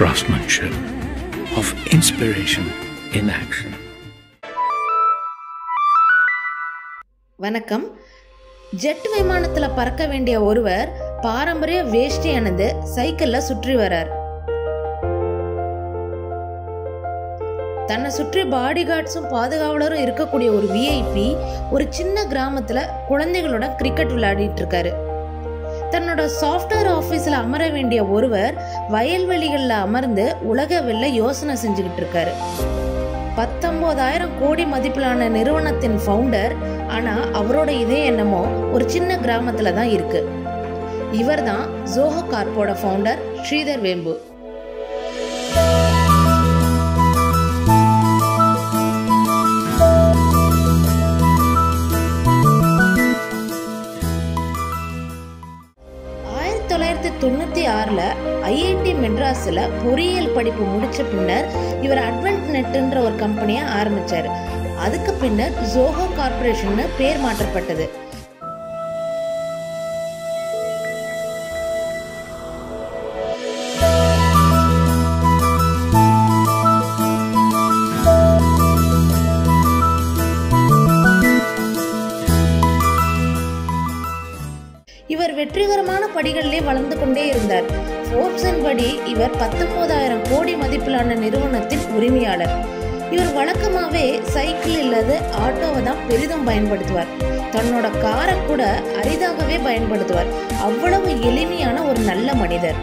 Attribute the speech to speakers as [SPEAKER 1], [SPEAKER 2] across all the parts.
[SPEAKER 1] craftsmanship, of inspiration in action.
[SPEAKER 2] வணக்கம் jet விமானத்தில் பறக்க வேண்டிய ஒருவர் பாரம்பரிய வேஷ்டி அணிந்து சைக்கிள்ல சுற்றி வரார் தன்னை சுற்றி பாடி கார்ட்ஸும் பாதுகாவலரும் இருக்கக்கூடிய ஒரு விஐபி ஒரு சின்ன கிராமத்துல குழந்தைகளோட கிரிக்கெட் விளையாடிட்டு இருக்காரு தன்னோட சாஃப்ட்வேர் ஆஃபீஸில் அமர வேண்டிய ஒருவர் வயல்வெளிகளில் அமர்ந்து உலக வெல்ல யோசனை செஞ்சுக்கிட்டு இருக்காரு பத்தொன்பதாயிரம் கோடி மதிப்பிலான நிறுவனத்தின் ஃபவுண்டர் ஆனா அவரோட இதே எண்ணமோ ஒரு சின்ன கிராமத்துல தான் இருக்கு இவர்தான் ஜோஹோ கார்ப்போட ஃபவுண்டர் ஸ்ரீதர் வேம்பு ஆயிரத்தி தொள்ளாயிரத்தி தொண்ணூற்றி ஆறில் ஐஐடி மெட்ராஸில் பொறியியல் படிப்பு முடிச்ச பின்னர் இவர் அட்வென்ட் நெட்டுன்ற ஒரு கம்பெனியை ஆரம்பிச்சார் அதுக்கு பின்னர் ஜோஹோ கார்ப்பரேஷன்னு பேர் மாற்றப்பட்டது இவர் வெற்றிகரமான படிகளிலே வளர்ந்து கொண்டே இருந்தார் ஃபோர்ப்ஸின் படி இவர் பத்தொன்பதாயிரம் கோடி மதிப்பிலான நிறுவனத்தின் உரிமையாளர் இவர் வழக்கமாகவே சைக்கிள் இல்லாத ஆட்டோவை தான் பெரிதும் பயன்படுத்துவார் தன்னோட காரை கூட அரிதாகவே பயன்படுத்துவார் அவ்வளவு எளிமையான ஒரு நல்ல மனிதர்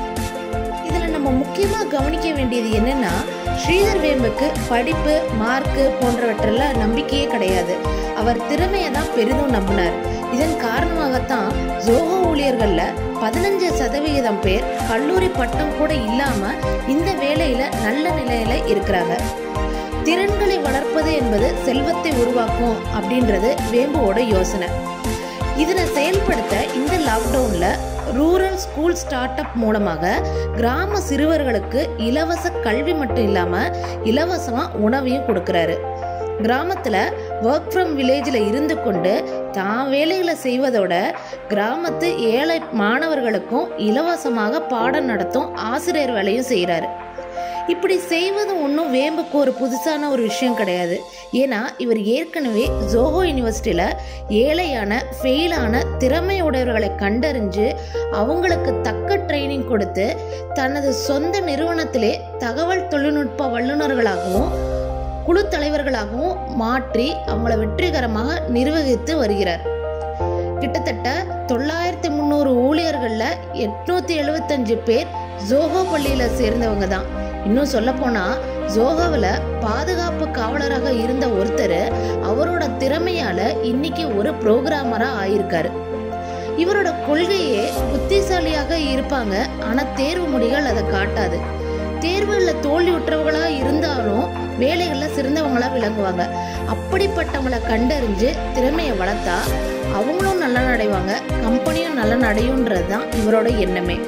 [SPEAKER 2] இதில் நம்ம முக்கியமாக கவனிக்க வேண்டியது என்னன்னா ஸ்ரீதர் வேம்புக்கு படிப்பு மார்க்கு போன்றவற்றெல்லாம் நம்பிக்கையே கிடையாது அவர் திறமையை தான் பெரிதும் நம்பினார் இதன் காரணமாகத்தான் ஜோஹோ ஊழியர்கள்ல பதினஞ்சு சதவிகிதம் பேர் கல்லூரி பட்டம் கூட இல்லாம இந்த வேலையில நல்ல நிலையில இருக்கிறாங்க திறன்களை வளர்ப்பது என்பது செல்வத்தை உருவாக்கும் அப்படின்றது வேம்புவோட யோசனை இதனை செயல்படுத்த இந்த லாக்டவுன்ல ரூரல் ஸ்கூல் ஸ்டார்ட் அப் மூலமாக கிராம சிறுவர்களுக்கு இலவச கல்வி மட்டும் இல்லாம இலவசமா உணவையும் கொடுக்கறாரு கிராமத்தில் ஒர்க் ஃப்ரம் வில்லேஜில் இருந்து கொண்டு தான் வேலைகளை செய்வதோட கிராமத்து ஏழை மாணவர்களுக்கும் இலவசமாக பாடம் நடத்தும் ஆசிரியர் வேலையும் செய்கிறாரு இப்படி செய்வது ஒன்றும் வேம்புக்கு ஒரு புதுசான ஒரு விஷயம் கிடையாது ஏன்னா இவர் ஏற்கனவே ஜோஹோ யூனிவர்சிட்டியில் ஏழையான ஃபெயிலான திறமையுடையவர்களை கண்டறிஞ்சு அவங்களுக்கு தக்க ட்ரைனிங் கொடுத்து தனது சொந்த நிறுவனத்திலே தகவல் தொழில்நுட்ப வல்லுநர்களாகவும் குழு தலைவர்களாகவும் மாற்றி அவங்கள வெற்றிகரமாக நிர்வகித்து வருகிறார் கிட்டத்தட்ட தொள்ளாயிரத்தி முந்நூறு ஊழியர்களில் எட்நூத்தி எழுபத்தஞ்சு பேர் ஜோஹோ பள்ளியில் சேர்ந்தவங்க தான் இன்னும் சொல்லப்போனா ஜோஹோவில் பாதுகாப்பு காவலராக இருந்த ஒருத்தர் அவரோட திறமையால இன்னைக்கு ஒரு புரோகிராமராக ஆயிருக்காரு இவரோட கொள்கையே புத்திசாலியாக இருப்பாங்க ஆனால் தேர்வு முடிகள் அதை காட்டாது தேர்வுகளில் தோல்வி உற்றவங்களா இருந்தாலும் வேலைகளில் சிறந்தவங்களா விளங்குவாங்க அப்படிப்பட்டவங்களை கண்டறிஞ்சு திறமையை வளர்த்தா அவங்களும் நல்லா நடைவாங்க கம்பெனியும் நல்லா நடையுன்றது தான் இவரோட எண்ணமே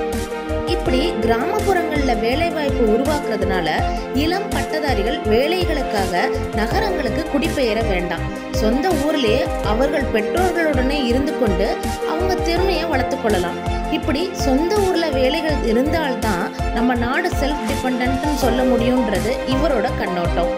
[SPEAKER 2] இப்படி கிராமப்புறங்களில் வேலை வாய்ப்பு உருவாக்குறதுனால இளம் பட்டதாரிகள் வேலைகளுக்காக நகரங்களுக்கு குடிபெயர வேண்டாம் சொந்த ஊர்லயே அவர்கள் பெற்றோர்களுடனே இருந்து கொண்டு அவங்க திறமையை வளர்த்து கொள்ளலாம் இப்படி சொந்த ஊர்ல வேலைகள் இருந்தால்தான் நம்ம நாடு செல்ஃப் டிபெண்ட்னு சொல்ல முடியுன்றது இவரோட கண்ணோட்டம்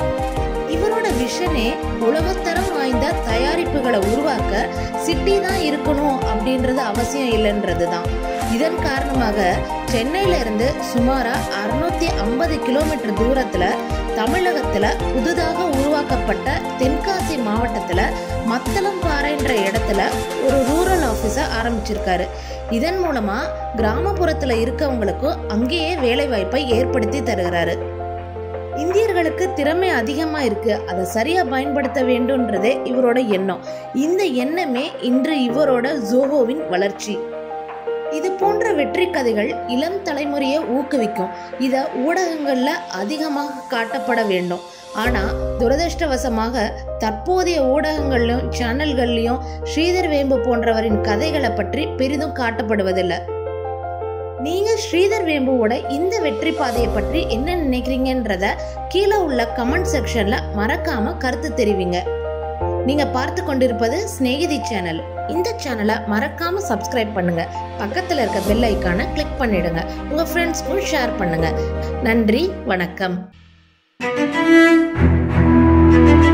[SPEAKER 2] இவரோட விஷனே உலகத்தரம் வாய்ந்த தயாரிப்புகளை உருவாக்க சிட்டி தான் இருக்கணும் அப்படின்றது அவசியம் இல்லைன்றது தான் இதன் காரணமாக சென்னையில இருந்து சுமாரா அறுநூத்தி ஐம்பது கிலோமீட்டர் தூரத்துல தமிழகத்துல புதிதாக உருவாக்கப்பட்ட தென்காசி மாவட்டத்துல மத்தளம்பாறைன்ற இடத்துல ஒரு ரூரல் ஆஃபீஸை ஆரம்பிச்சிருக்காரு இதன் மூலமா கிராமப்புறத்துல இருக்கவங்களுக்கும் அங்கேயே வேலை வாய்ப்பை ஏற்படுத்தி தருகிறாரு இந்தியர்களுக்கு திறமை அதிகமா இருக்கு அதை சரியா பயன்படுத்த வேண்டும்ன்றதே இவரோட எண்ணம் இந்த எண்ணமே இன்று இவரோட ஜோஹோவின் வளர்ச்சி இது போன்ற வெற்றி கதைகள் இளம் தலைமுறையை ஊக்குவிக்கும் இதை ஊடகங்கள்ல அதிகமாக காட்டப்பட வேண்டும் ஆனா துரதிருஷ்டவசமாக தற்போதைய ஊடகங்கள்லயும் சேனல்கள்லயும் ஸ்ரீதர் வேம்பு போன்றவரின் கதைகளை பற்றி பெரிதும் காட்டப்படுவதில்லை நீங்க ஸ்ரீதர் வேம்புவோட இந்த வெற்றி பாதையை பற்றி என்ன நினைக்கிறீங்கன்றத கீழே உள்ள கமெண்ட் செக்ஷன்ல மறக்காம கருத்து தெரிவிங்க நீங்க பார்த்து கொண்டிருப்பது சிநேகிதி சேனல் இந்த சேனலை மறக்காம சப்ஸ்கிரைப் பண்ணுங்க பக்கத்துல இருக்க பெல் ஐக்கானை கிளிக் பண்ணிடுங்க உங்க ஃப்ரெண்ட்ஸ்க்கும் ஷேர் பண்ணுங்க நன்றி வணக்கம்